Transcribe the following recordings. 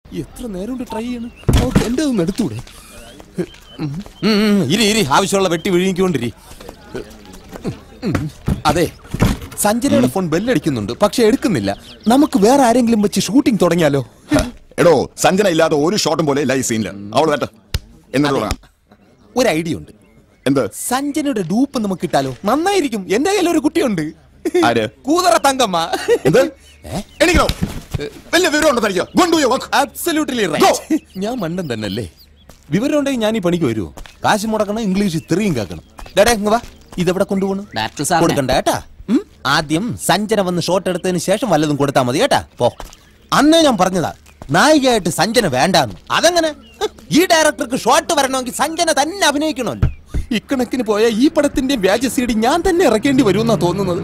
എത്ര നേരം കൊണ്ട് ട്രൈ ചെയ്യണം ഓക്കെ എന്റെ ഒന്ന് എടുത്തൂടെ ഉം, ഉം, ഉം, ഇരി ഇരി ആവശ്യമുള്ള വെട്ടി വിഴുങ്ങിക്കൊണ്ടിരി ഉം, അതെ സഞ്ജനയുടെ ഫോൺ ബെല്ലടിക്കുന്നുണ്ട് പക്ഷെ എടുക്കുന്നില്ല നമുക്ക് വേറെ ആരെങ്കിലും വെച്ച് ഷൂട്ടിംഗ് തുടങ്ങിയാലോ എടോ സഞ്ജന ഇല്ലാതെ ഒരു ഷോട്ടും പോലെ ഇല്ല ഈ സീനില് അവൾ വേണ്ട എന്നിട്ട് തുടങ്ങാം ഒരു ഐഡിയ ഉണ്ട് എന്ത് സഞ്ജനയുടെ ഡൂപ്പ് നമുക്ക് ഇട്ടാലോ നന്നായിരിക്കും എന്റെ കയ്യിൽ ഒരു കുട്ടിയുണ്ട് ആര് കൂതറ തങ്കമ്മ എന്ത് എണീക്കണോ വലിയ വിവരം ഉണ്ടോ തനിക്ക് കൊണ്ടുപോയോ അബ്സല്യൂട്ട്ലി ഞാൻ മണ്ടൻ തന്നെയല്ലേ വിവരം ഉണ്ടെങ്കിൽ ഞാൻ ഈ പണിക്ക് വരുമോ കാശ് മുടക്കണം ഇംഗ്ലീഷ് ഇത്രയും കേൾക്കണം ഡേടാ ഇങ്ങ് വാ ഇതെവിടെ കൊണ്ടുപോകണം സാറിനെ. കൊടുക്കണ്ട കേട്ടാ ഉം? ആദ്യം സഞ്ജന വന്ന് ഷോട്ട് എടുത്തതിന് ശേഷം വല്ലതും കൊടുത്താൽ മതി കേട്ടാ പോ അന്നേ ഞാൻ പറഞ്ഞതാ നായികയായിട്ട് സഞ്ജന വേണ്ടാന്ന് അതെങ്ങനെ ഹ്, ഈ ഡയറക്ടർക്ക് ഷോട്ട് വരണമെങ്കിൽ സഞ്ജന തന്നെ അഭിനയിക്കണമല്ലോ ഇക്കണക്കിന് പോയ ഈ പടത്തിന്റെ വ്യാജ സീഡി ഞാൻ തന്നെ ഇറക്കേണ്ടി വരുമെന്നാ തോന്നുന്നത്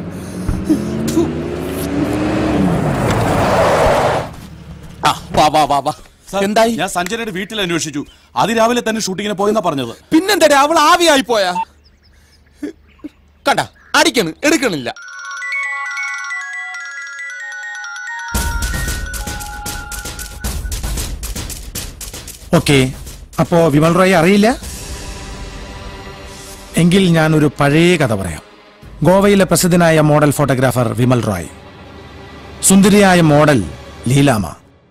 ആ, വാ വാ വാ വാ എന്തായി ഞാൻ സഞ്ജനയുടെ വീട്ടിൽ അന്വേഷിച്ചു അതിരാവിലെ തന്നെ ഷൂട്ടിങ്ങിന് പോയെന്നാ പറഞ്ഞത് പിന്നെന്താ അവൾ ആവിയായി പോയാ കണ്ട അടിക്കണ് എടുക്കണില്ല ഓക്കെ അപ്പോ വിമൽ റോയ് അറിയില്ല എങ്കിൽ ഞാൻ ഒരു പഴയ കഥ പറയാം ഗോവയിലെ പ്രസിദ്ധനായ മോഡൽ ഫോട്ടോഗ്രാഫർ വിമൽ റോയ് സുന്ദരിയായ മോഡൽ ലീലാമ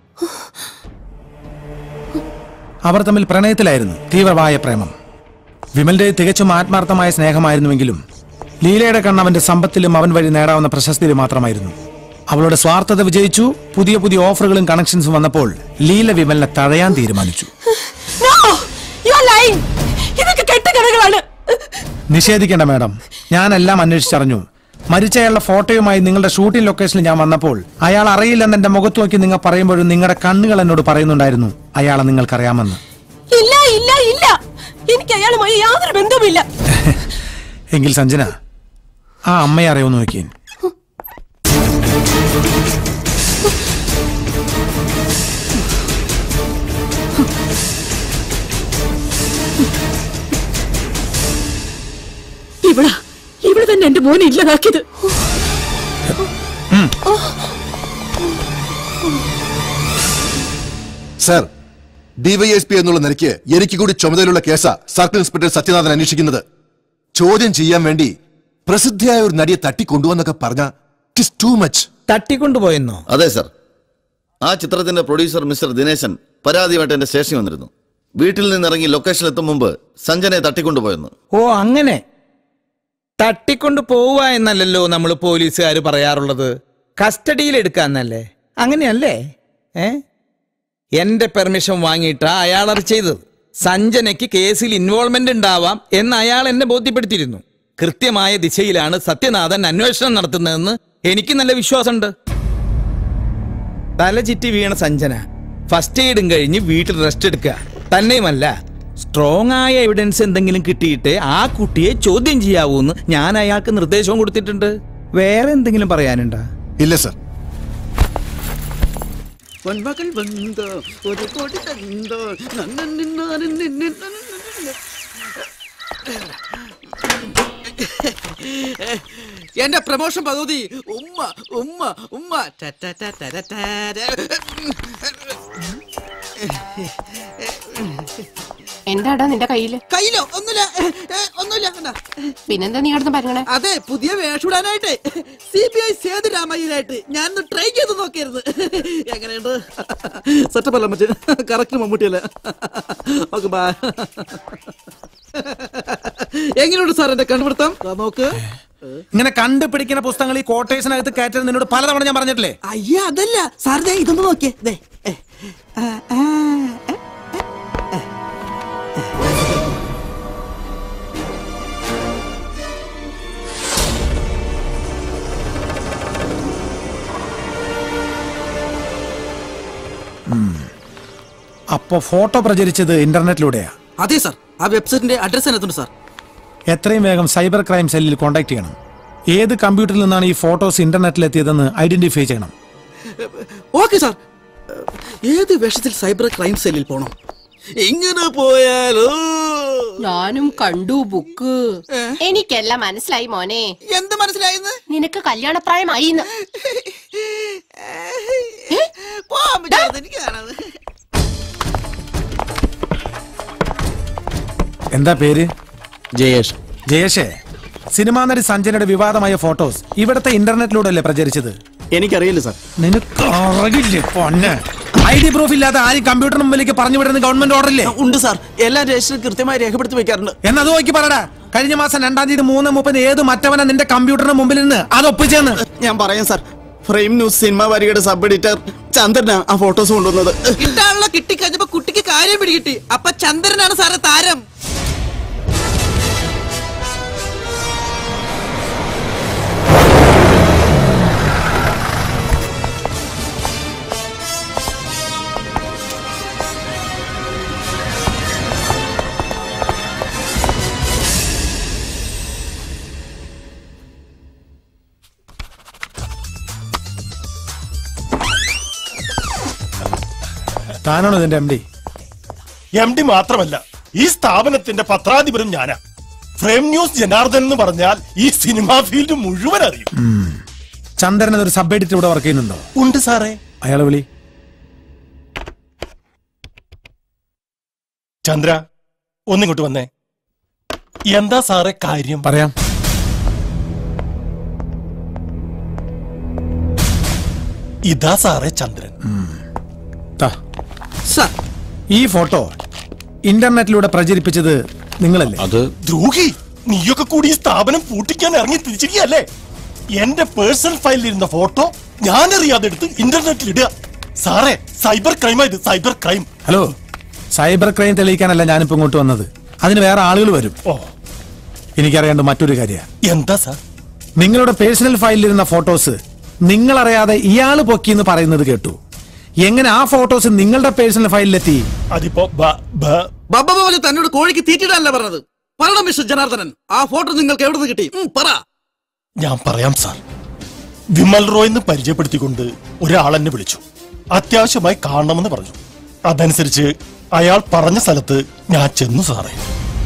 അവർ തമ്മിൽ പ്രണയത്തിലായിരുന്നു തീവ്രമായ പ്രേമം വിമലിന്റെ തികച്ചും ആത്മാർത്ഥമായ സ്നേഹമായിരുന്നുവെങ്കിലും ലീലയുടെ കണ്ണവന്റെ സമ്പത്തിലും അവൻ വഴി നേടാവുന്ന പ്രശസ്തിയിലും മാത്രമായിരുന്നു അവളുടെ സ്വാർത്ഥത വിജയിച്ചു പുതിയ പുതിയ ഓഫറുകളും കണക്ഷൻസും വന്നപ്പോൾ ലീല വിമലിനെ തഴയാൻ തീരുമാനിച്ചു ഇതൊക്കെ കെട്ടുകഥകളാണ് നിഷേധിക്കേണ്ട മാഡം ഞാനെല്ലാം അന്വേഷിച്ചറിഞ്ഞു മരിച്ചയാളുടെ ഫോട്ടോയുമായി നിങ്ങളുടെ ഷൂട്ടിംഗ് ലൊക്കേഷനിൽ ഞാൻ വന്നപ്പോൾ അയാൾ അറിയില്ലെന്ന് എന്റെ മുഖത്ത് നോക്കി നിങ്ങൾ പറയുമ്പോഴും നിങ്ങളുടെ കണ്ണുകൾ എന്നോട് പറയുന്നുണ്ടായിരുന്നു അയാളെ നിങ്ങൾക്കറിയാമെന്ന് ഇല്ല ഇല്ല ഇല്ല എനിക്ക് അയാളുമായി യാതൊരു ബന്ധവുമില്ല എങ്കിൽ സഞ്ജന ആ അമ്മയെ അറിയുമെന്ന് നോക്കിയേ ഇവളാ ഇവള് തന്നെ എന്റെ മോനെ ഇല്ലാതാക്കിയത് സർ ഡിവൈഎസ്പി എന്നുള്ള നിലയ്ക്ക് എനിക്ക് കൂടി ചുമതലയുള്ള കേസാ സർക്കിൾ ഇൻസ്പെക്ടർ സത്യനാഥൻ അന്വേഷിക്കുന്നത് ചോദ്യം ചെയ്യാൻ വേണ്ടി പ്രസിദ്ധിയായ ഒരു നടിയെ തട്ടിക്കൊണ്ടുവന്നൊക്കെ പറഞ്ഞ ടു മച്ച് തട്ടിക്കൊണ്ടുപോയെന്നോ അതെ സർ ആ ചിത്രത്തിന്റെ പ്രൊഡ്യൂസർ മിസ്റ്റർ ദിനേശൻ പരാതിയുമായിട്ട് എന്റെ സ്റ്റേഷനിൽ വന്നിരുന്നു വീട്ടിൽ നിന്നിറങ്ങി ലൊക്കേഷനിൽ എത്തും മുമ്പ് സഞ്ജനെ തട്ടിക്കൊണ്ടുപോയെന്ന് ഓ അങ്ങനെ തട്ടിക്കൊണ്ട് പോവുക എന്നല്ലല്ലോ നമ്മൾ പോലീസുകാർ പറയാറുള്ളത് കസ്റ്റഡിയിൽ എടുക്കാന്നല്ലേ അങ്ങനെയല്ലേ ഏ എന്റെ പെർമിഷൻ വാങ്ങിയിട്ടാ അയാൾ അത് ചെയ്തത് സഞ്ജനയ്ക്ക് കേസിൽ ഇൻവോൾവ്മെന്റ് ഉണ്ടാവാം എന്ന് അയാൾ എന്നെ ബോധ്യപ്പെടുത്തിയിരുന്നു കൃത്യമായ ദിശയിലാണ് സത്യനാഥൻ അന്വേഷണം നടത്തുന്നതെന്ന് എനിക്ക് നല്ല വിശ്വാസമുണ്ട് തലചിറ്റി വീണ സഞ്ജന ഫസ്റ്റ് എയ്ഡും കഴിഞ്ഞ് വീട്ടിൽ റെസ്റ്റ് എടുക്കുക തന്നെയുമല്ല സ്ട്രോങ് ആയ എവിഡൻസ് എന്തെങ്കിലും കിട്ടിയിട്ട് ആ കുട്ടിയെ ചോദ്യം ചെയ്യാവൂന്ന് ഞാൻ അയാൾക്ക് നിർദ്ദേശവും കൊടുത്തിട്ടുണ്ട് വേറെ എന്തെങ്കിലും പറയാനുണ്ടാ ഇല്ല സർ പൊന്മകൾ വന്നോ ഒരു കോടി തന്നോ നന്നന്നിന്നാനും നിന്നെ എന്റെ പ്രമോഷൻ പദ്ധതി ഉമ്മ ഉമ്മ ഉമ്മ ട ട ട ട ട ട. എന്താടാ നിന്റെ കയ്യില് കയ്യിലോ ഒന്നുമില്ല ഏ, ഏ, ഒന്നുമില്ല കണ്ടാ. പിന്നെന്താ നീ കിടന്ന് പറഞ്ഞേ അതെ പുതിയ വേഷമിടാനായിട്ട് സി ബി ഐ സേതുരാമയ്യനായിട്ട് ഞാൻ ട്രൈ ചെയ്ത് നോക്കിയിരുന്നു എങ്ങനെയുണ്ട് സെറ്റപ്പ് അല്ല മറ്റേ കറക്റ്റ് മമ്മൂട്ടിയല്ലേ ഓക്കെ ബാ എങ്ങനെയുണ്ട് സാർ എന്റെ കണ്ടുപിടുത്തം ദാ നോക്ക് ഇങ്ങനെ കണ്ടുപിടിക്കുന്ന പുസ്തകങ്ങൾ ഈ കോട്ടേഴ്സിനകത്ത് കയറ്റരുത് നിന്നോട് പലതവണ ഞാൻ പറഞ്ഞിട്ടില്ലേ അയ്യ അതല്ല സാർ ദേ ഇതൊന്ന് നോക്കിയേ ദേ ഏ, ആ, ആ, ഏ, അപ്പോ ഫോട്ടോ പ്രചരിച്ചത് ഇന്റർനെറ്റിലൂടെയാ അതെ സാർ ആ വെബ്സൈറ്റിന്റെ അഡ്രസ് അതിനകത്തുണ്ട് സാർ എത്രയും വേഗം സൈബർ ക്രൈം സെല്ലിൽ കോൺടാക്ട് ചെയ്യണം ഏത് കമ്പ്യൂട്ടറിൽ നിന്നാണ് ഈ ഫോട്ടോസ് ഇന്റർനെറ്റിൽ എത്തിയതെന്ന് ഐഡന്റിഫൈ ചെയ്യണം ഓക്കെ സാർ ഏത് വേഷത്തിൽ സൈബർ ക്രൈം സെല്ലിൽ പോണം ഇങ്ങനെ പോയാലോ ഞാനും കണ്ടു ബുക്ക് എനിക്കെല്ലാം മനസ്സിലായി മോനെ എന്ത് മനസ്സിലായിന്ന് നിനക്ക് കല്യാണപ്രായമായി പോവാൻ പറ്റാതെ എനിക്ക് കാണാതെ എന്താ പേര് ജയേഷ് ജയേഷേ സിനിമാ നടി സഞ്ജനയുടെ വിവാദമായ ഫോട്ടോസ് ഇവിടുത്തെ ഇന്റർനെറ്റിലൂടെ അല്ലേ പ്രചരിച്ചത് എനിക്കറിയില്ല സാർ നിനക്ക് അറിയില്ലേ പൊന്നെ ഐ ഡി പ്രൂഫ് ഇല്ലാതെ ആരും കമ്പ്യൂട്ടറിന് മുമ്പിലേക്ക് പറഞ്ഞു വിടുന്ന ഗവൺമെന്റ് ഓർഡർ ഇല്ലേ ഉണ്ട് സാർ എല്ലാ രജിസ്റ്ററും കൃത്യമായി രേഖപ്പെടുത്തി വെക്കാറുണ്ട് എന്നത് നോക്കി പറടാ കഴിഞ്ഞ മാസം രണ്ടാം തീയതി മൂന്ന് മുപ്പത് ഏത് മറ്റവനാ നിന്റെ കമ്പ്യൂട്ടറിന് മുമ്പിൽ നിന്ന് അത് ഒപ്പിച്ചെന്ന് ഞാൻ പറയാം സാർ ഫ്രെയിം ന്യൂസ് സിനിമ വരികയുടെ സബ് എഡിറ്റർ ചന്ദ്രനാ ആ ഫോട്ടോസ് കൊണ്ടുവന്നത് കിട്ടാനുള്ള കിട്ടിക്കഴിഞ്ഞപ്പോ കുട്ടിക്ക് കാര്യം പിടികിട്ടി അപ്പൊ ചന്ദ്രനാണ് സാറേ താരം താനാണോ ഇതിന്റെ എം ഡി എം ഡി മാത്രമല്ല ഈ സ്ഥാപനത്തിന്റെ പത്രാധിപരും ഞാനാ ഫ്രെയിം ന്യൂസ് ജനാർദ്ദൻ എന്ന് പറഞ്ഞാൽ ഈ സിനിമാ ഫീൽഡ് മുഴുവൻ അറിയും ചന്ദ്രൻ ഒരു സബ് എഡിറ്റർ ഇവിടെ വർക്ക് ചെയ്യുന്നുണ്ടോ ഉണ്ട് സാറേ അയാളെ വിളി ചന്ദ്ര ഒന്നിങ്ങോട്ട് വന്നേ എന്താ സാറേ കാര്യം പറയാം ഇതാ സാറേ ചന്ദ്രൻ താ. സാർ ഈ ഫോട്ടോ ഇന്റർനെറ്റിലൂടെ പ്രചരിപ്പിച്ചത് നിങ്ങളല്ലേ അത് ദ്രോഹി നീയൊക്കെ കൂടി ഈ സ്ഥാപനം പൂട്ടിക്കാൻ ഇറങ്ങി തിരിച്ചിരിക്കല്ലേ എന്റെ പേഴ്സണൽ ഫയലിൽ ഇരുന്ന ഫോട്ടോ ഞാൻ അറിയാതെ എടുത്ത് ഇന്റർനെറ്റിൽ ഇടുക സാറേ സൈബർ ക്രൈമാ ഇത് cyber crime hello cyber crime തെളിയിക്കാനല്ല ഞാനിപ്പോ ഇങ്ങോട്ട് വന്നത് അതിന് വേറെ ആളുകൾ വരും ഓ എനിക്കറിയേണ്ട മറ്റൊരു കാര്യം എന്താ സാർ നിങ്ങളുടെ പേഴ്സണൽ ഫയലിലിരുന്ന ഫോട്ടോസ് നിങ്ങളറിയാതെ ഇയാള് പൊക്കി എന്ന് പറയുന്നത് കേട്ടു എങ്ങനെ ആ ഫോട്ടോസ് നിങ്ങളുടെ പേഴ്സണൽ ഫയലിലെത്തി അതിപ്പോ ബ- ബ- ബബ്ബ പോലെ തന്നോട് കോഴിക്ക് തീറ്റിടാനല്ല പറഞ്ഞത് പറയണം മിസ്റ്റർ ജനാർദ്ദനൻ ആ ഫോട്ടോ നിങ്ങൾക്ക് എവിടെ നിന്ന് കിട്ടി ഉം, പറ ഞാൻ പറയാം സാർ വിമൽ റോയ് എന്ന് പരിചയപ്പെടുത്തിക്കൊണ്ട് ഒരാളെന്നെ വിളിച്ചു അത്യാവശ്യമായി കാണണമെന്ന് പറഞ്ഞു അതനുസരിച്ച് അയാൾ പറഞ്ഞ സ്ഥലത്ത് ഞാൻ ചെന്നു സാറേ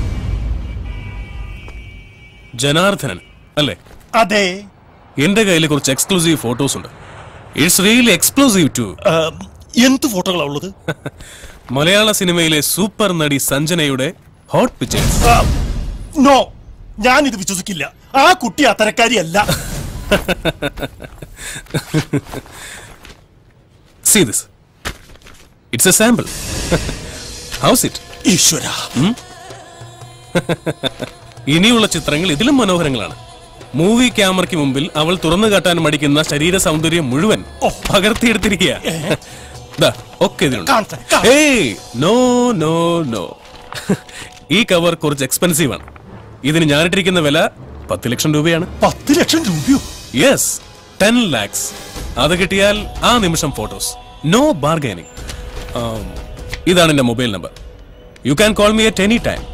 ജനാർദ്ദനൻ അല്ലേ അതെ എന്റെ കയ്യിൽ കുറച്ച് എക്സ്ക്ലൂസീവ് ഫോട്ടോസ് ഉണ്ട് ഇറ്റ്സ് റിയലി എക്സ്ക്ലൂസീവ് ടു ആ, എന്ത് ഫോട്ടോകളാ ഉള്ളത് മലയാള സിനിമയിലെ സൂപ്പർ നടി സഞ്ജനയുടെ ഹോട്ട് പിക്ചേഴ്സ് ആ, നോ ഞാൻ ഇത് വിശ്വസിക്കില്ല ആ കുട്ടി അത്തരക്കാരിയല്ല see this it's a sample house it ഈശ്വര ഇനിയുള്ള ചിത്രങ്ങൾ ഇതിലും മനോഹരങ്ങളാണ് മൂവി ക്യാമറയ്ക്ക് മുമ്പിൽ അവൾ തുറന്നു കാട്ടാൻ മടിക്കുന്ന ശരീര സൗന്ദര്യം മുഴുവൻ പകർത്തിയെടുത്തിരിക്കുക ദാ, ഒക്കെ ഇതിലുണ്ട് കാണട്ടെ, കാണട്ടെ. ഏയ് നോ നോ നോ ഈ കവർ കുറച്ച് എക്സ്പെൻസീവ് ആണ് ഇതിന് ഞാനിട്ടിരിക്കുന്ന വില പത്ത് ലക്ഷം രൂപയാണ് പത്ത് ലക്ഷം രൂപയോ യെസ് ടെൻ ലാക്സ് അത് കിട്ടിയാൽ ആ നിമിഷം ഫോട്ടോസ് നോ ബാർഗൈനിങ് ഇതാണ് എന്റെ mobile number you can call me at any time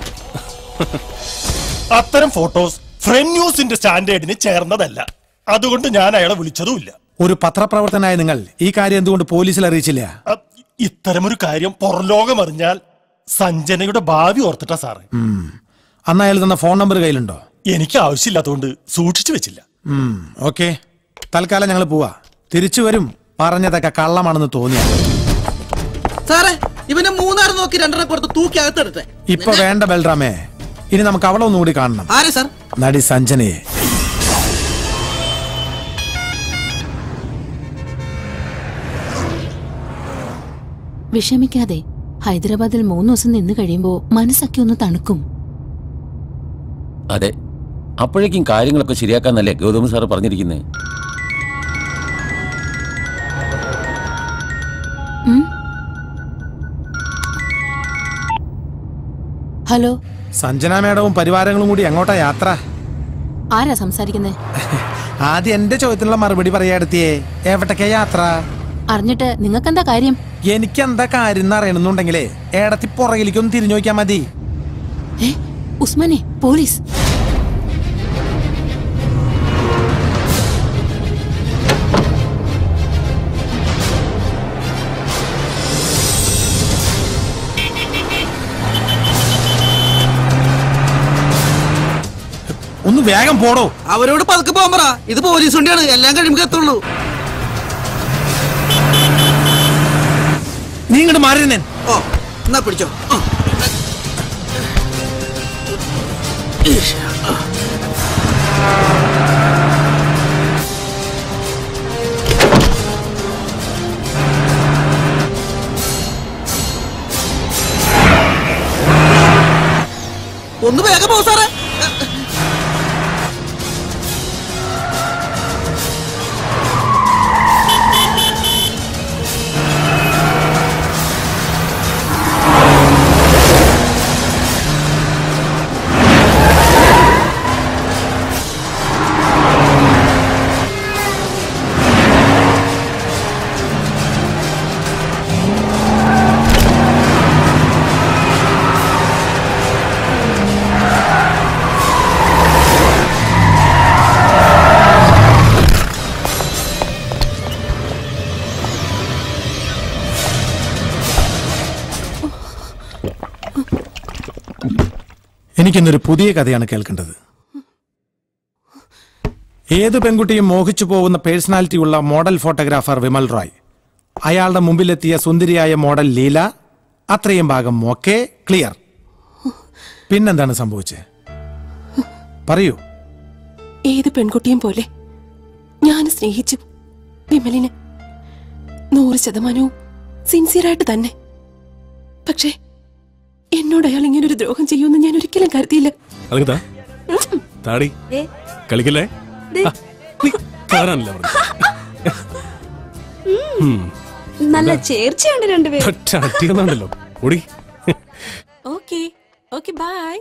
അത്തരം ഫോട്ടോസ് ഫ്രെയിം ന്യൂസിന്റെ സ്റ്റാൻഡേർഡിന് ചേർന്നതല്ല അതുകൊണ്ട് ഞാൻ അയാളെ വിളിച്ചതുമില്ല ഒരു പത്രപ്രവർത്തനായ നിങ്ങൾ ഈ കാര്യം എന്തുകൊണ്ട് പോലീസിൽ അറിയിച്ചില്ല അ, ഇത്തരമൊരു കാര്യം പുറംലോകം അറിഞ്ഞാൽ സഞ്ജനയുടെ ഭാവി ഓർത്തിട്ടാ സാറേ ഉം. അന്ന് അയാൾ തന്ന ഫോൺ നമ്പർ കയ്യിലുണ്ടോ എനിക്ക് ആവശ്യമില്ലാത്തതുകൊണ്ട് സൂക്ഷിച്ചു വെച്ചില്ല ഓക്കെ തൽക്കാലം ഞങ്ങൾ പോവാ തിരിച്ചു വരും പറഞ്ഞതൊക്കെ കള്ളമാണെന്ന് തോന്നിയ സാറേ ഇവനെ മൂന്നാറ് നോക്കി രണ്ടെണ്ണം കൊടുത്ത് തൂക്കി അകത്തെടുത്തെ ഇപ്പൊ വേണ്ട ബൽറാമേ ഇനി നമുക്ക് അവളെ ഒന്നുകൂടി കാണണം ആരെ സാർ നടി സഞ്ജനയെ വിഷമിക്കാതെ ഹൈദരാബാദിൽ മൂന്ന് ദിവസം നിന്ന് കഴിയുമ്പോ മനസ്സൊക്കെ ഒന്ന് തണുക്കും അതെ അപ്പോഴേക്കും കാര്യങ്ങളൊക്കെ ശരിയാക്കാന്നല്ലേ ഗൗതം സാർ പറഞ്ഞിരിക്കുന്നത് ഉം? ഹലോ സഞ്ജന മേഡവും പരിവാരങ്ങളും കൂടി എങ്ങോട്ടാ യാത്ര ആരാ സംസാരിക്കുന്നേ ആദ്യം എന്റെ ചോദ്യത്തിനുള്ള മറുപടി പറയാടുത്തിയേ എവിടേക്കാ യാത്ര അറിഞ്ഞിട്ട് നിങ്ങൾക്കെന്താ കാര്യം എനിക്ക് എന്താ കാര്യം എന്ന് അറിയണമെന്നുണ്ടെങ്കിലേ ഏടത്തി പുറകിലേക്കൊന്ന് തിരിഞ്ഞു നോക്കിയാ മതി ഏ ഉസ്മാനെ പോലീസ് ഒന്ന് വേഗം പോടോ അവരോട് പതുക്കെ പോകാൻ പറ ഇത് പോലീസ് വണ്ടിയാണ് എല്ലാം കഴിയുമ്പോൾ എത്തുള്ളൂ നീ ഇങ്ങോട്ട് മാറി നിന്നെ ഓ എന്നാ പിടിച്ചോ ആ. ഒന്ന് വേഗം പോ സാറേ എനിക്കിന്നൊരു പുതിയ കഥയാണ് കേൾക്കേണ്ടത് ഏത് പെൺകുട്ടിയും മോഹിച്ചു പോകുന്ന പേഴ്സണാലിറ്റി ഉള്ള മോഡൽ ഫോട്ടോഗ്രാഫർ വിമൽ റോയ് അയാളുടെ മുമ്പിലെത്തിയ സുന്ദരിയായ മോഡൽ ലീല അത്രയും ഭാഗം ഓക്കെ ക്ലിയർ പിന്നെന്താണ് സംഭവിച്ചത് പറയൂ ഏത് പെൺകുട്ടിയും പോലെ ഞാൻ സ്നേഹിച്ചു വിമലിന് നൂറ് ശതമാനവും സിൻസിയറായിട്ട് തന്നെ പക്ഷേ എന്നോട് അയാൾ ഇങ്ങനൊരു ദ്രോഹം ചെയ്യുമെന്ന് ഞാൻ ഒരിക്കലും കരുതിയില്ല അതെന്താ താടി കളിക്കല്ലേ ആ, നീ കാണാനില്ല നല്ല ചേർച്ചയുണ്ട് രണ്ടുപേരും അടിക്കുന്നുണ്ടല്ലോ ഓടി okay okay bye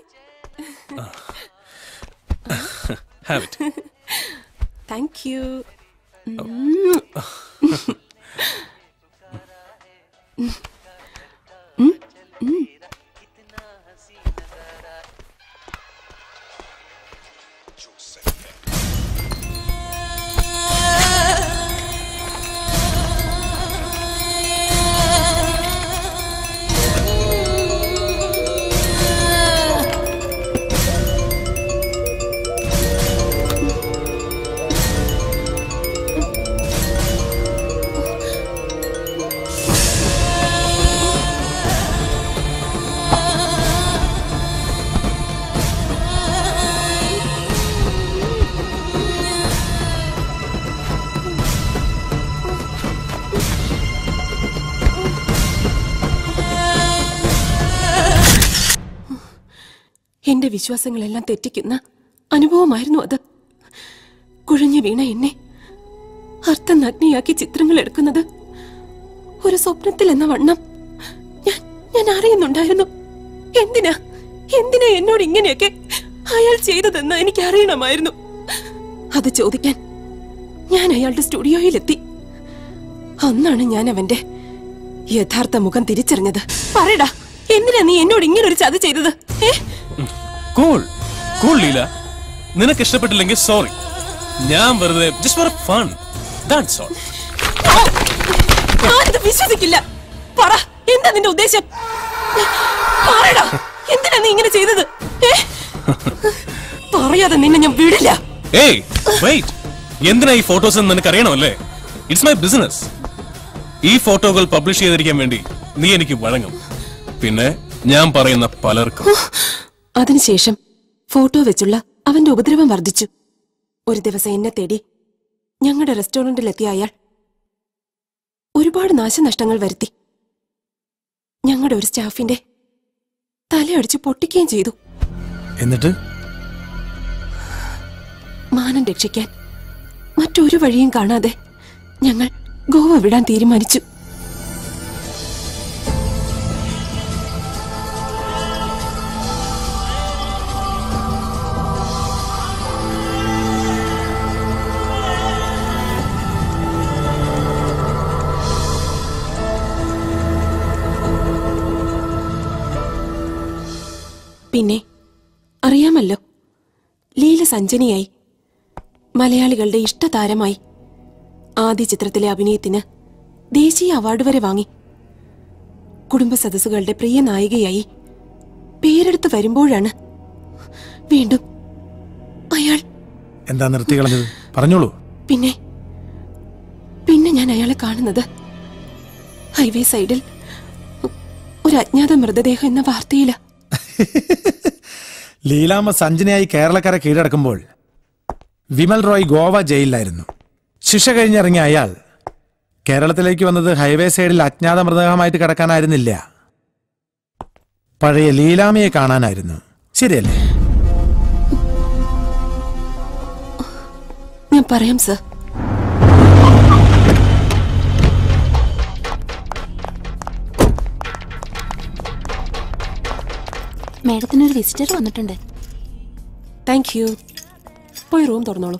have it thank you എന്റെ വിശ്വാസങ്ങളെല്ലാം തെറ്റിക്കുന്ന അനുഭവമായിരുന്നു അത് കുഴഞ്ഞു വീണ എന്നെ അർത്ഥനഗ്നിയാക്കി ചിത്രങ്ങൾ എടുക്കുന്നത് ഒരു സ്വപ്നത്തിൽ എന്ന വണ്ണം ഞാൻ ഞാൻ അറിയുന്നുണ്ടായിരുന്നു എന്തിനാ എന്തിനാ എന്നോട് ഇങ്ങനെയൊക്കെ അയാൾ ചെയ്തതെന്ന് എനിക്ക് അറിയണമായിരുന്നു അത് ചോദിക്കാൻ ഞാൻ അയാളുടെ സ്റ്റുഡിയോയിലെത്തി അന്നാണ് ഞാൻ അവന്റെ യഥാർത്ഥ മുഖം തിരിച്ചറിഞ്ഞത് പറയടാ എന്തിനാ നീ എന്നോട് ഇങ്ങനെ ഒരു ചതി ചെയ്തത് ഏ കൂൾ കൂൾ ലീല നിനക്ക് ഇഷ്ടപ്പെട്ടില്ലെങ്കിൽ സോറി ഞാൻ വെറുതെ just for fun that's all ഞാനിത് വിശ്വസിക്കില്ല പറ എന്താ നിന്റെ ഉദ്ദേശം പറയടാ എന്തിനാ നീ ഇങ്ങനെ ചെയ്തത് ഏ? പറയാതെ നിന്നെ ഞാൻ വിടില്ല ഏയ് വെയിറ്റ് എന്തിനാ ഈ ഫോട്ടോസ് എന്ന് നിനക്ക് അറിയണമല്ലേ ഇറ്റ്സ് മൈ ബിസിനസ് ഈ ഫോട്ടോകൾ പബ്ലിഷ് ചെയ്തിരിക്കാൻ വേണ്ടി നീ എനിക്ക് വഴങ്ങും പിന്നെ ഞാൻ പറയുന്ന പലർക്കും അതിനുശേഷം ഫോട്ടോ വെച്ചുള്ള അവന്റെ ഉപദ്രവം വർദ്ധിച്ചു ഒരു ദിവസം എന്നെ തേടി ഞങ്ങളുടെ റെസ്റ്റോറന്റിലെത്തിയ അയാൾ ഒരുപാട് നാശനഷ്ടങ്ങൾ വരുത്തി ഞങ്ങളുടെ ഒരു സ്റ്റാഫിന്റെ തലയടിച്ച് പൊട്ടിക്കുകയും ചെയ്തു എന്നിട്ട് മാനം രക്ഷിക്കാൻ മറ്റൊരു വഴിയും കാണാതെ ഞങ്ങൾ ഗോവ വിടാൻ തീരുമാനിച്ചു പിന്നെ അറിയാമല്ലോ ലീല സഞ്ജനിയായി മലയാളികളുടെ ഇഷ്ടതാരമായി ആദ്യ ചിത്രത്തിലെ അഭിനയത്തിന് ദേശീയ അവാർഡ് വരെ വാങ്ങി കുടുംബ സദസ്സുകളുടെ പ്രിയ നായികയായി പേരെടുത്ത് വരുമ്പോഴാണ് വീണ്ടും അയാൾ എന്താ നിർത്തി കളഞ്ഞത് പറഞ്ഞോളൂ പിന്നെ പിന്നെ ഞാൻ അയാളെ കാണുന്നത് ഹൈവേ സൈഡിൽ ഒരു അജ്ഞാത മൃതദേഹം എന്ന വാർത്തയില ലീലാമ്മ സഞ്ജനയായി കേരളക്കര കീഴടക്കുമ്പോൾ വിമൽ റോയ് ഗോവ ജയിലിലായിരുന്നു ശിക്ഷ കഴിഞ്ഞിറങ്ങിയ അയാൾ കേരളത്തിലേക്ക് വന്നത് ഹൈവേ സൈഡിൽ അജ്ഞാത മൃതദേഹമായിട്ട് കിടക്കാനായിരുന്നില്ല പഴയ ലീലാമ്മയെ കാണാനായിരുന്നു ശരിയല്ലേ ഞാൻ പറയാം സർ മേഡത്തിനൊരു വിസിറ്റർ വന്നിട്ടുണ്ട് താങ്ക് യു പോയി റൂം തുറന്നോളൂ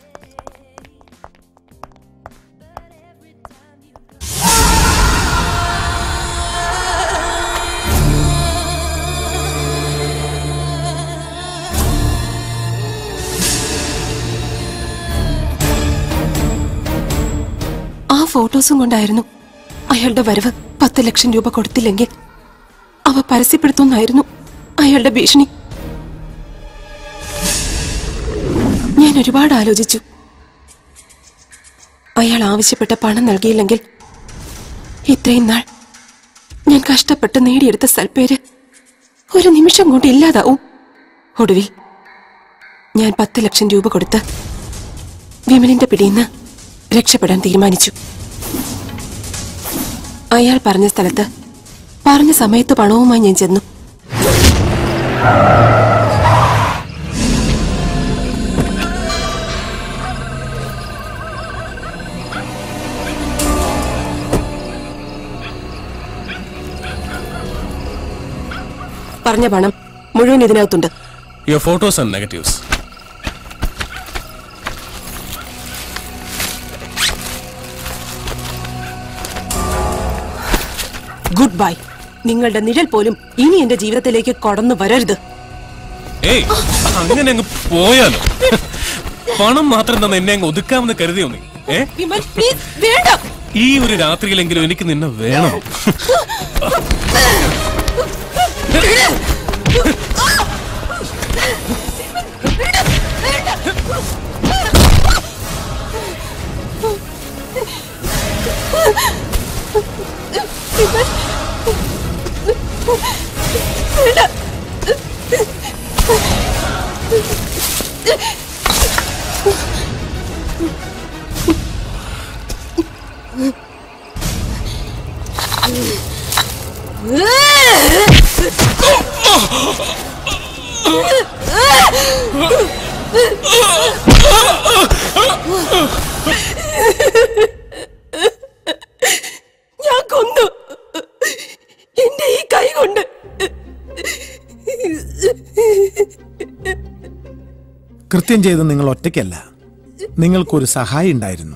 ആ ഫോട്ടോസും കൊണ്ടായിരുന്നു അയാളുടെ വരവ് പത്ത് ലക്ഷം രൂപ കൊടുത്തില്ലെങ്കിൽ അവ പരസ്യപ്പെടുത്തുന്നായിരുന്നു അയാളുടെ ഭീഷണി ഞാൻ ഒരുപാട് ആലോചിച്ചു അയാൾ ആവശ്യപ്പെട്ട പണം നൽകിയില്ലെങ്കിൽ ഇത്രയും നാൾ ഞാൻ കഷ്ടപ്പെട്ട് നേടിയെടുത്ത സൽപ്പേര് ഒരു നിമിഷം കൊണ്ട് ഇല്ലാതാവും ഒടുവിൽ ഞാൻ പത്ത് ലക്ഷം രൂപ കൊടുത്ത് വിമലിന്റെ പിടിയിന്ന് രക്ഷപ്പെടാൻ തീരുമാനിച്ചു അയാൾ പറഞ്ഞ സ്ഥലത്ത് പറഞ്ഞ സമയത്ത് പണവുമായി ഞാൻ ചെന്നു പറഞ്ഞ പണം മുഴുവൻ ഇതിനകത്തുണ്ട് your photos and negatives good bye നിങ്ങളുടെ നിഴൽ പോലും ഇനി എന്റെ ജീവിതത്തിലേക്ക് കടന്നു വരരുത് ഏയ് അങ്ങനെ അങ്ങ് പോയാലോ പണം മാത്രം തന്നെ എന്നെ അങ്ങ് ഒതുക്കാമെന്ന് കരുതിയോ നീ ഏ വിമൽ പ്ലീസ് വേണ്ട ഈ ഒരു രാത്രിയിലെങ്കിലും എനിക്ക് നിന്നെ വേണം ഞാൻ കൊന്നു എന്റെ ഈ കൈ കൊണ്ട് കൃത്യം ചെയ്ത് നിങ്ങൾ ഒറ്റയ്ക്കല്ല നിങ്ങൾക്കൊരു സഹായി ഉണ്ടായിരുന്നു